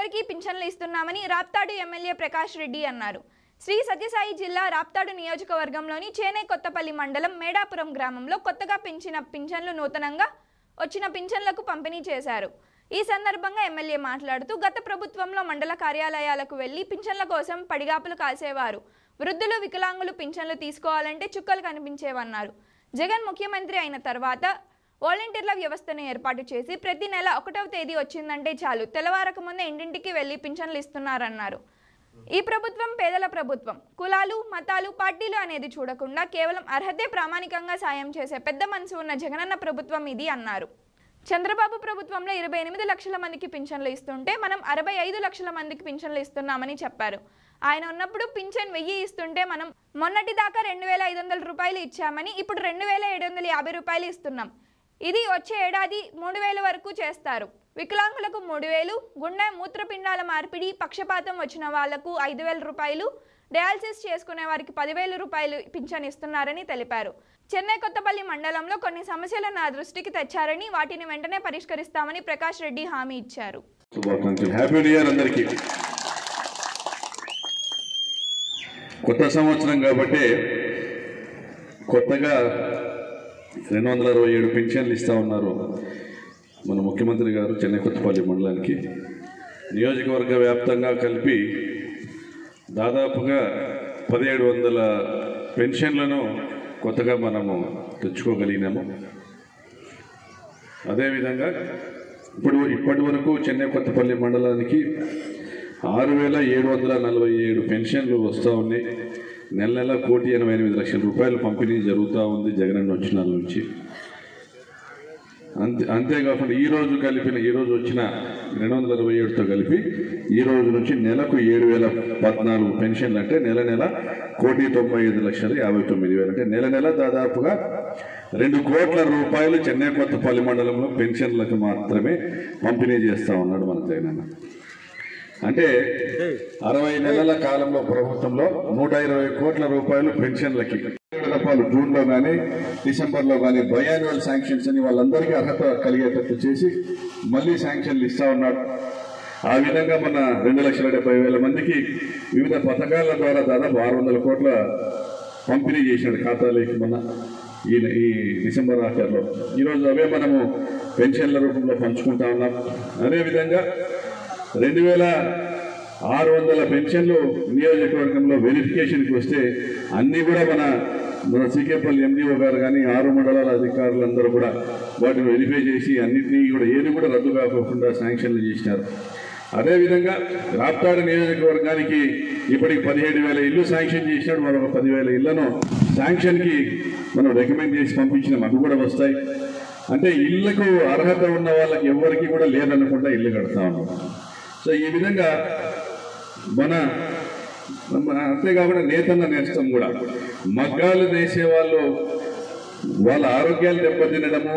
అందరికీ పింఛన్లు ఇస్తున్నామని రాప్తాడు ఎమ్మెల్యే ప్రకాష్ రెడ్డి అన్నారు శ్రీ సత్యసాయి జిల్లా రాప్తాడు నియోజకవర్గంలోని చేనే కొత్తపల్లి మండలం మేడాపురం గ్రామంలో కొత్తగా పెంచిన పింఛన్లు నూతనంగా వచ్చిన పింఛన్లకు పంపిణీ చేశారు ఈ సందర్భంగా ఎమ్మెల్యే మాట్లాడుతూ గత ప్రభుత్వంలో మండల కార్యాలయాలకు వెళ్లి పింఛన్ల కోసం పడిగాపులు కాసేవారు వృద్ధులు వికలాంగులు పింఛన్లు తీసుకోవాలంటే చుక్కలు కనిపించేవన్నారు జగన్ ముఖ్యమంత్రి అయిన తర్వాత వాలంటీర్ల వ్యవస్థను ఏర్పాటు చేసి ప్రతి నెల ఒకటవ తేదీ వచ్చిందంటే చాలు తెల్లవారక ముందే ఇంటింటికి వెళ్లి పింఛన్లు ఇస్తున్నారన్నారు ఈ ప్రభుత్వం పేదల ప్రభుత్వం కులాలు మతాలు పార్టీలు అనేది చూడకుండా కేవలం అర్హతే ప్రామాణికంగా సాయం చేసే పెద్ద మనసు ఉన్న జగనన్న ప్రభుత్వం ఇది అన్నారు చంద్రబాబు ప్రభుత్వంలో ఇరవై ఎనిమిది లక్షల మందికి పింఛన్లు ఇస్తుంటే మనం అరవై ఐదు లక్షల మందికి పింఛన్లు ఇస్తున్నామని చెప్పారు ఆయన ఉన్నప్పుడు పింఛన్ వెయ్యి ఇస్తుంటే మనం మొన్నటి దాకా రెండు వేల ఐదు వందల రూపాయలు ఇచ్చామని ఇప్పుడు రెండు వేల ఏడు వందల యాభై రూపాయలు ఇస్తున్నాం ఇది వచ్చే ఏడాది మూడు వేల వరకు చేస్తారు వికలాంగులకు మూడు వేలు గుండె మూత్రపిండాల మార్పిడి పక్షపాతం వచ్చిన వాళ్లకు ఐదు వేల రూపాయలు డయాలసిస్ చేసుకునే వారికి పదివేల రూపాయలు పింఛన్ ఇస్తున్నారని తెలిపారు చెన్నై కొత్తపల్లి మండలంలో కొన్ని సమస్యలు నా దృష్టికి తెచ్చారని వాటిని వెంటనే పరిష్కరిస్తామని ప్రకాష్ రెడ్డి హామీ ఇచ్చారు శుభాకాంక్షలు హ్యాపీ న్యూ ఇయర్ అందరికీ కొత్త సంవత్సరం కాబట్టి కొత్తగా రెండు వందల అరవై ఏడు పెన్షన్లు ఇస్తా ఉన్నారు మన ముఖ్యమంత్రి గారు చెన్నై కొత్తపల్లి మండలానికి నియోజకవర్గ వ్యాప్తంగా కలిపి దాదాపుగా పదిహేడు వందల పెన్షన్లను కొత్తగా మనము తెచ్చుకోగలిగినాము అదేవిధంగా ఇప్పుడు ఇప్పటి వరకు చెన్నై కొత్తపల్లి మండలానికి ఆరు వేల ఏడు వందల నలభై ఏడు పెన్షన్లు వస్తూ ఉన్నాయి నెల నెల కోటి ఎనభై ఎనిమిది లక్షల రూపాయలు పంపిణీ జరుగుతూ ఉంది జగనన్న వచ్చిన నుంచి అంతే అంతేకాకుండా ఈ రోజు కలిపిన ఈ రోజు వచ్చిన రెండు వందల అరవై ఏడుతో కలిపి ఈ రోజు నుంచి నెలకు ఏడు వేల పద్నాలుగు పెన్షన్లు అంటే నెల నెల కోటి తొంభై ఐదు లక్షల యాభై తొమ్మిది వేలు అంటే నెల నెల దాదాపుగా రెండు కోట్ల రూపాయలు చెన్నై కొత్తపల్లి మండలంలో పెన్షన్లకు మాత్రమే పంపిణీ చేస్తా ఉన్నాడు మన జగనన్న అంటే అరవై నెలల కాలంలో ప్రభుత్వంలో నూట ఇరవై కోట్ల రూపాయలు పెన్షన్లకి రూపాయలు జూన్ లో కానీ డిసెంబర్ లో కానీ బయాన్యువల్ శాంక్షన్స్ అని వాళ్ళందరికీ అర్హత కలిగేటట్టు చేసి మళ్ళీ శాంక్షన్లు ఇస్తా ఉన్నాడు ఆ విధంగా మన రెండు లక్షల డెబ్బై వేల మందికి వివిధ పథకాల ద్వారా దాదాపు ఆరు వందల కోట్ల పంపిణీ చేశాడు ఖాతాలోకి మన ఈ ఈ డిసెంబర్ ఆఖరిలో ఈరోజు అవే మనము పెన్షన్ల రూపంలో పంచుకుంటా ఉన్నాం అదేవిధంగా రెండు వేల ఆరు వందల పెన్షన్లు నియోజకవర్గంలో వెరిఫికేషన్కి వస్తే అన్నీ కూడా మన మన సీకేపల్లి ఎండిఓ గారు కానీ ఆరు మండలాల అధికారులందరూ కూడా వాటిని వెరిఫై చేసి అన్నింటినీ కూడా ఏది కూడా రద్దు కాకోకుండా శాంక్షన్లు చేసినారు అదేవిధంగా రాప్తాడు నియోజకవర్గానికి ఇప్పటికి పదిహేడు వేల ఇల్లు శాంక్షన్ చేసినాడు మరొక పదివేల ఇళ్లను శాంక్షన్కి మనం రికమెండ్ చేసి పంపించినాం అవి కూడా వస్తాయి అంటే ఇళ్లకు అర్హత ఉన్న వాళ్ళకి ఎవరికి కూడా లేదనకుండా ఇల్లు కడతా ఉన్నాం సో ఈ విధంగా మన మన- అంతేకాకుండా నేతన్న నేస్తం కూడా మగ్గాలు నేసే వాళ్ళు వాళ్ళ ఆరోగ్యాలు దెబ్బతినడము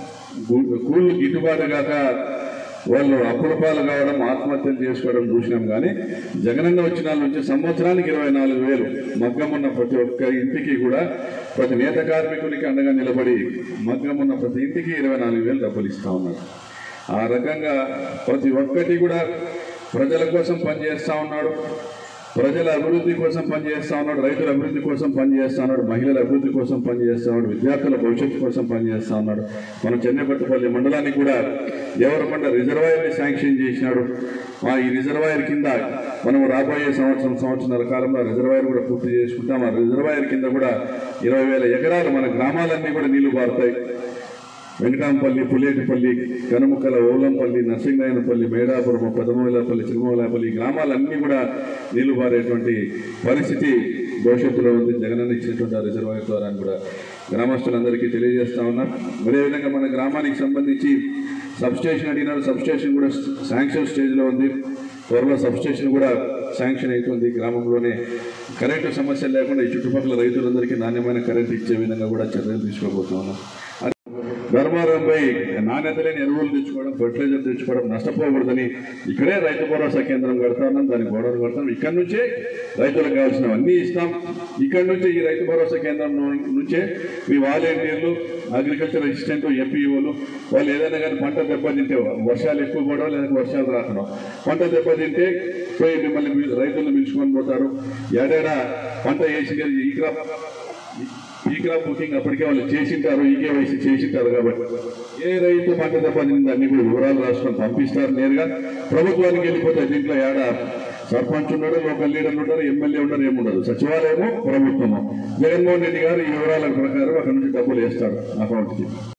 గు- కూళ్ళు గిట్టుబాటు కాక వాళ్ళు అప్పుల పాలు కావడం ఆత్మహత్యలు చేసుకోవడం చూసినాం కానీ జగనన్న వచ్చిన వాళ్ళ నుంచి సంవత్సరానికి ఇరవై నాలుగు వేలు మగ్గం ఉన్న ప్రతి ఒక్క ఇంటికి కూడా ప్రతి నేత కార్మికునికి అండగా నిలబడి మగ్గం ఉన్న ప్రతి ఇంటికి ఇరవై నాలుగు వేలు డబ్బులు ఇస్తా ఉన్నారు ఆ రకంగా ప్రతి ఒక్కటి కూడా ప్రజల కోసం పనిచేస్తా ఉన్నాడు ప్రజల అభివృద్ధి కోసం పనిచేస్తా ఉన్నాడు రైతుల అభివృద్ధి కోసం పనిచేస్తా ఉన్నాడు మహిళల అభివృద్ధి కోసం పనిచేస్తా ఉన్నాడు విద్యార్థుల భవిష్యత్తు కోసం పనిచేస్తా ఉన్నాడు మన చెన్నపట్టుపల్లి మండలానికి కూడా దేవరకొండ రిజర్వాయర్ని శాంక్షన్ చేసినాడు ఆ ఈ రిజర్వాయర్ కింద మనం రాబోయే సంవత్సరం సంవత్సరాల కాలంలో రిజర్వాయర్ కూడా పూర్తి చేసుకుంటాం ఆ రిజర్వాయర్ కింద కూడా ఇరవై వేల ఎకరాలు మన గ్రామాలన్నీ కూడా నీళ్లు పారుతాయి వెంకటాంపల్లి పులేటిపల్లి కనుముక్కల ఓలంపల్లి నరసింగాయనపల్లి మేడాపురం పెదమూలపల్లి చిరుమూలపల్లి ఈ గ్రామాలన్నీ కూడా నీళ్లు పారేటువంటి పరిస్థితి భవిష్యత్తులో ఉంది జగనన్న ఇచ్చినటువంటి ఆ రిజర్వాయర్ ద్వారా అని కూడా గ్రామస్తులందరికీ తెలియజేస్తా ఉన్నాం అదేవిధంగా మన గ్రామానికి సంబంధించి సబ్స్టేషన్ అడిగినారు సబ్స్టేషన్ కూడా శాంక్షన్ స్టేజ్లో ఉంది త్వరలో సబ్స్టేషన్ కూడా శాంక్షన్ అవుతుంది గ్రామంలోనే కరెంటు సమస్య లేకుండా ఈ చుట్టుపక్కల రైతులందరికీ నాణ్యమైన కరెంట్ ఇచ్చే విధంగా కూడా చర్యలు తీసుకోబోతున్నాం ధర్మారం పోయి నాణ్యత లేని ఎరువులు తెచ్చుకోవడం ఫర్టిలైజర్ తెచ్చుకోవడం నష్టపోకూడదని ఇక్కడే రైతు భరోసా కేంద్రం కడతాం దానికి గోడలు కడతాం ఇక్కడ నుంచే రైతులకు కావాల్సినవన్నీ ఇస్తాం ఇక్కడ నుంచే ఈ రైతు భరోసా కేంద్రం ను- నుంచే మీ వాలంటీర్లు అగ్రికల్చర్ అసిస్టెంట్ ఎంపీఓలు వాళ్ళు ఏదైనా కానీ పంట దెబ్బతింటే వర్షాలు ఎక్కువ పడవ లేదా వర్షాలు రాకడం పంట దెబ్బతింటే పోయి మిమ్మల్ని పిలు- రైతులను పిలుచుకొని పోతారు ఏడేడా పంట వేసి ఈ క్రాప్ ఈ క్రాప్ బుకింగ్ అప్పటికే వాళ్ళు చేసింటారు ఈకేవైసీ చేసింటారు కాబట్టి ఏ రైతు పంట దెబ్బతింది అన్ని కూడా వివరాలు రాసుకొని పంపిస్తారు నేరుగా ప్రభుత్వానికి వెళ్ళిపోతాయి దీంట్లో ఏడా సర్పంచ్ ఉన్నాడు లోకల్ లీడర్లు ఉంటారు ఎమ్మెల్యే ఉంటారు ఏముండదు సచివాలయము ప్రభుత్వము జగన్మోహన్ రెడ్డి గారు ఈ వివరాల ప్రకారం అక్కడ నుంచి డబ్బులు వేస్తారు అకౌంట్కి